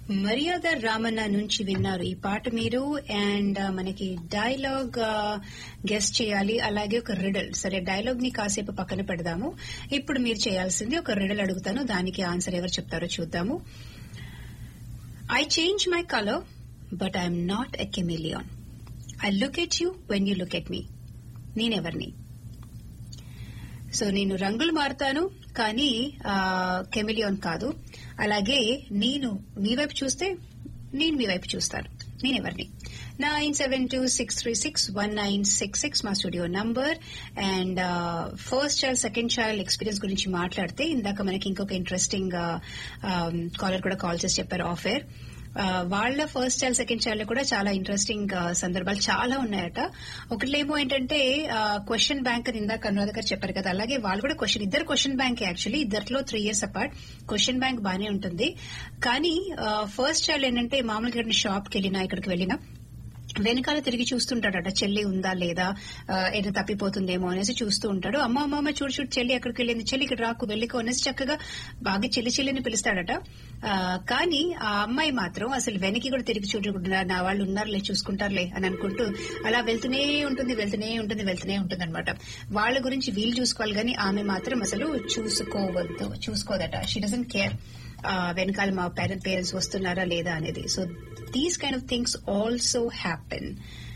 మర్యాద రామన్న నుంచి విన్నారు ఈ పాట మీరు అండ్ మనకి డైలాగ్ గెస్ట్ చేయాలి అలాగే ఒక రిడల్ సరే డైలాగ్ ని కాసేపు పక్కన పెడదాము ఇప్పుడు మీరు చేయాల్సింది ఒక రిడల్ అడుగుతాను దానికి ఆన్సర్ ఎవరు చెప్తారో చూద్దాము I change my colour but I'm not a chameleon I look at you when you look at me నేనెవరిని సో నేను రంగులు మారుతాను కానీ కెమిలియాన్ కాదు అలాగే నేను మీ వైపు చూస్తే నేను మీ వైపు చూస్తాను నేనెవరిని nine seven two six three six one nine six six మా studio number and first child second child experience గురించి మాట్లాడితే ఇందాక మనకి ఇంకొక ఇంట్రెస్టింగ్ కాలర్ కూడా కాల్ చేసి చెప్పారు ఆఫేర్ వాళ్ళ ఫస్ట్ చైల్డ్ సెకండ్ చైల్డ్ కూడా చాలా ఇంట్రెస్టింగ్ సందర్భాలు చాలా ఉన్నాయట ఒకటిలేమో ఏంటంటే క్వశ్చన్ బ్యాంక్ అని ఇందాక అనురాధ గారు చెప్పారు కదా అలాగే వాళ్ళు కూడా క్వశ్చన్ ఇద్దరు క్వశ్చన్ బ్యాంక్ యాక్చువల్లీ ఇద్దరిలో three years apart question bank బానే ఉంటుంది కానీ ఫస్ట్ చైల్డ్ ఏంటంటే మామూలుగా షాప్కి వెళ్ళినా ఇక్కడికి వెళ్ళినా వెనకాల తిరిగి చూస్తుంటాడట చెల్లి ఉందా లేదా ఏదో తప్పిపోతుందేమో అనేసి చూస్తూ ఉంటాడు అమ్మ అమ్మ అమ్మ చూడు చూడు చెల్లి అక్కడికి వెళ్ళింది చెల్లి ఇక్కడ రాకు వెళ్ళికో అనేసి చక్కగా బాగా చెల్లి చెల్లిని పిలుస్తాడట కానీ ఆ అమ్మాయి మాత్రం అసలు వెనక్కి కూడా తిరిగి చూడకుండా నా వాళ్ళు ఉన్నారులే చూసుకుంటారులే అని అనుకుంటూ అలా వెళ్తూనే ఉంటుంది వెళ్తూనే ఉంటుంది వెళ్తూనే ఉంటుంది అనమాట వాళ్ళ గురించి వీళ్ళు చూసుకోవాలి కానీ ఆమె మాత్రం అసలు చూసుకోవద్దు చూసుకోదట షీ డజన్ కేర్ వెనకాల మా పేరెంట్ పేరెంట్స్ వస్తున్నారా లేదా అనేది so these kind of things also happen